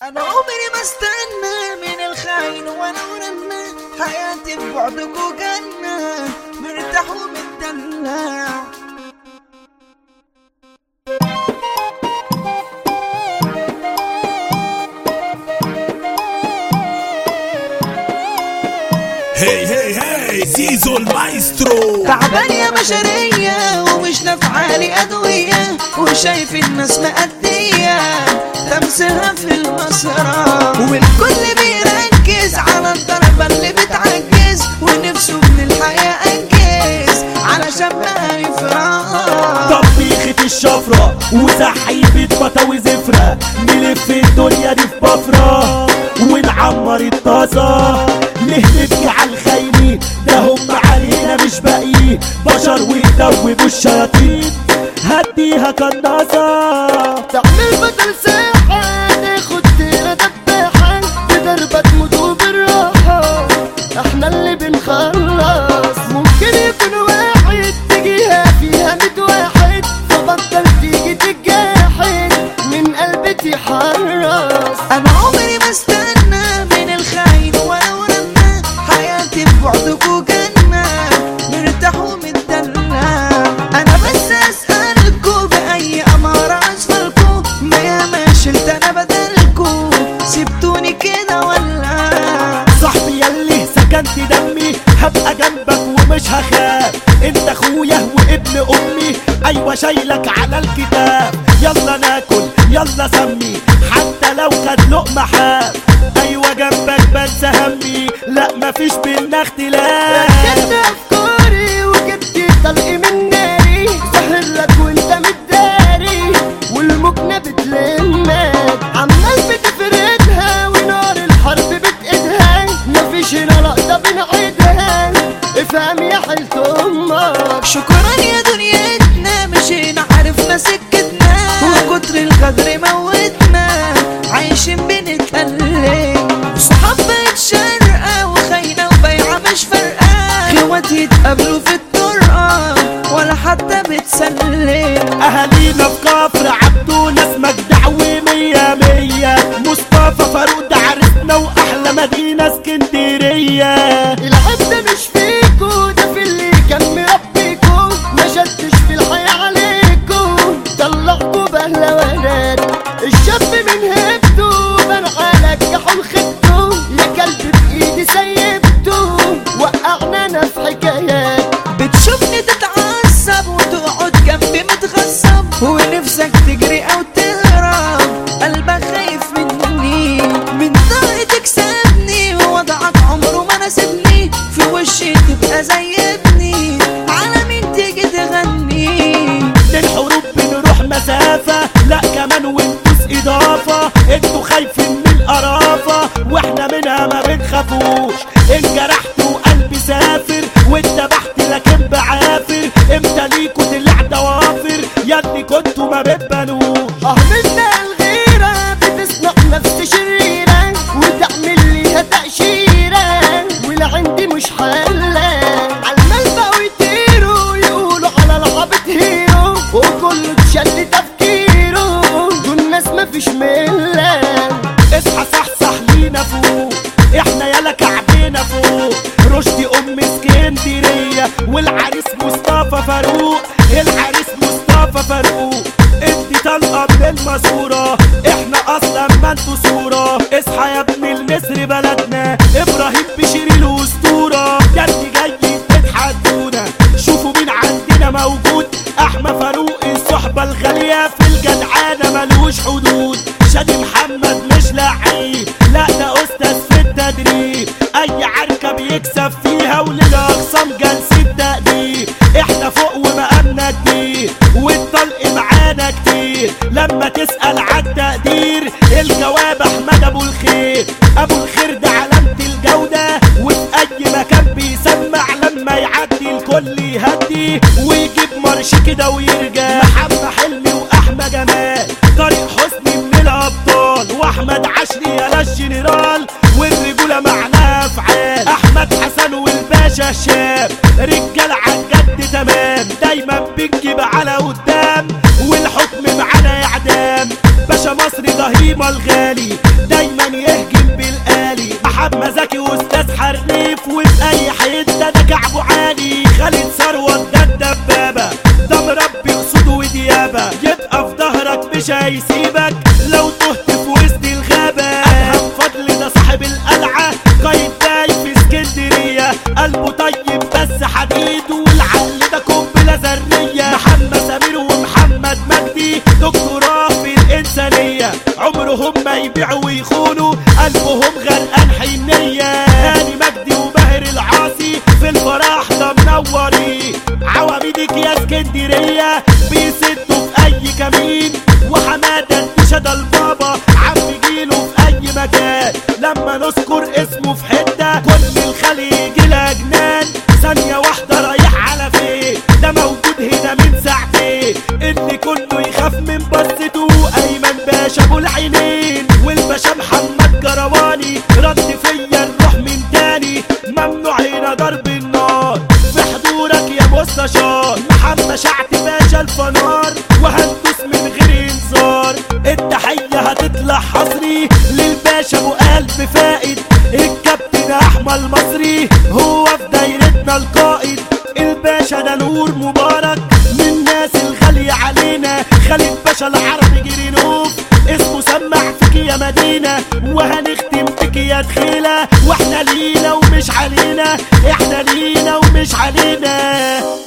انا عمري ما استنى من الخاين وانا ورنا حياتي في بعدك وجنة مرتاح ومتدلع هي هي هي زيزو المايسترو تعبان يا بشرية ومش نافعالي أدوية وشايف الناس مأدية تمسها في المسرح والكل بيركز على الضربة اللي بتعجز ونفسه من الحياة أنجز علشان ما يفرح طبيخة الشفرة وسحيبة بطاوي زفرة نلف الدنيا دي في بفرة ونعمر الطاسة ليه نبكي على الخاينين ده هم علينا مش باقيين بشر ويدوبوا الشياطين هديها قناصة تعمل بدل ساحة ناخد تيرة دباحة بضربة تموتوا بالراحة احنا اللي بنخلص ممكن يكون واحد تجيها فيها ميت واحد فبطل تيجي تتجاحد من قلبي تحرص أنا عمري ما استنى من الخاين ولو رنا حياتي في بعدك وجنة مرتاح ومتدلع أنا بس أسألكوا بأي أمارة أسفلكوا ما ياما شلت أنا بدلكوا سبتوني كده ولا صاحبي يلي سكنت دمي هبقى جنبك ومش هخاف انت اخويا وابن امي ايوه شايلك على الكتاب يلا ناكل يلا سمي حتى لو كانت لقمة حاف ايوه جنبك بنسى همي لا مفيش بينا اختلاف جبت افكاري وجبت طلقي من ناري سهر لك وانت متداري والمكنة بتلمك عمال بتفردها ونار الحرب بتقيدها مفيش هنا لقطة بنعيدها افهم يا حلت امك شكرا يا دنيتنا مشينا عرفنا سكتنا وكتر الغدر موتنا عايشين بنتألم صحاب بقت شرقة وخاينة وبيعة مش فارقة خوات يتقابلوا في الطرقة ولا حتى بتسلم اهالينا في كفر عبدو ناس مجدع ومية مية مصطفى فاروق ده عرسنا واحلى مدينة اسكندرية العيب ده مش فيكو ده في اللي كان مربيكو ما شدش في الحياة عليكو طلعكو بهلوانات الشاب من هبته بان على كحول خدته يا كلب بايدي سيبته وقعنا انا في حكايات بتشوفني تتعصب وتقعد جنبي متغصب ونفسك تجري او تهرب قلبك خايف مني من ضهري تكسبني ووضعك عمره ما ناسبني في وشي تبقى زي ابني على مين تيجي تغني للحروب بنروح مسافة لا كمان وانتوس اضافة انتوا خايفين من القرافة واحنا منها ما بنخافوش انجرحت وقلبي سافر واتبحت لكن بعافر امتى ليكوا طلع ضوافر يا ابني كنتوا ما بتبانوش اه منا الغيرة بتصنع نفس شريرة وتعمل ليها تأشيرة ولا عندي مش حلة عالمال بقوا يطيروا يقولوا على العبط هيرو وكله اتشل تفكيره دول ناس مفيش ملة اصحى صحصح لينا فوق احنا يالا كعبينا فوق رشدي ام اسكندريه والعريس مصطفى فاروق العريس مصطفى فاروق انت طلقه من الماسوره احنا اصلا ما انتوا صوره اصحى يا ابن النسر بلدنا ابراهيم بشير الاسطوره ده انت جاي تتحدونا شوفوا مين عندنا موجود احمد فاروق الصحبه الغاليه في الجدعانه ملوش حدود شادي محمد مش لعيب لا ده استاذ في التدريب اي عركه بيكسب فيها وللاقسام جلسه تقدير احنا فوق ومقامنا كبير والطلق معانا كتير لما تسال عالتقدير الجواب احمد ابو الخير ابو الخير ده علامه الجوده وفي اي مكان بيسمع لما يعدي الكل يهدي ويجيب مرش كده ويرجع محمد حلمي واحمد جمال طارق حسني من الابطال واحمد عشري يا الجنرال والرجوله معناها افعال احمد حسن والباشا الشاب رجال عالجد تمام دايما بنجيب على قدام والحكم معانا اعدام باشا باشا مصري دهيمة الغالي دايما يهجم بالآلي محمد زكي واستاذ حريف وفي اي حتة ده كعبه عالي خالد ثروت ده الدبابة ده مربي اسود وديابة يبقى في ظهرك مش هيسيبك لو تهت في وسط الغابة ادهم فضل ده صاحب القلعة قايد داي في اسكندرية قلبه طيب بس حديد والعقل ده قنبلة ذرية محمد سمير ومحمد مجدي دكتوراه في الإنسانية عمرهم ما يبيعوا ويخونوا قلبهم غرقان حنية هاني مجدي وماهر العاصي في الفرح ده منوري عواميدك يا اسكندرية بيسدوا في أي كمين وحمادة انتشد البابا عم جيله في أي مكان لما نذكر اسمه في حتة كل الخليج الأجنان ثانية واحدة رايح على فين ده موجود هنا من ساعتين اللي كله يخاف من بصته أيمن باشا أبو العينين والباشا محمد كرواني رد فيا الروح من تاني ممنوع هنا ضرب النار في حضورك يا مستشار محمد شعت باشا الفنار وهندوس من غير انذار التحية هتطلع حصري للباشا ابو قلب فائد الكابتن احمد المصري هو في دايرتنا القائد الباشا ده نور مبارك من الناس الغالية علينا خالد باشا العربي جرينوف اسمه سمع فيك يا مدينة وهنختم فيك يا دخيلة واحنا لينا ومش علينا احنا لينا ومش علينا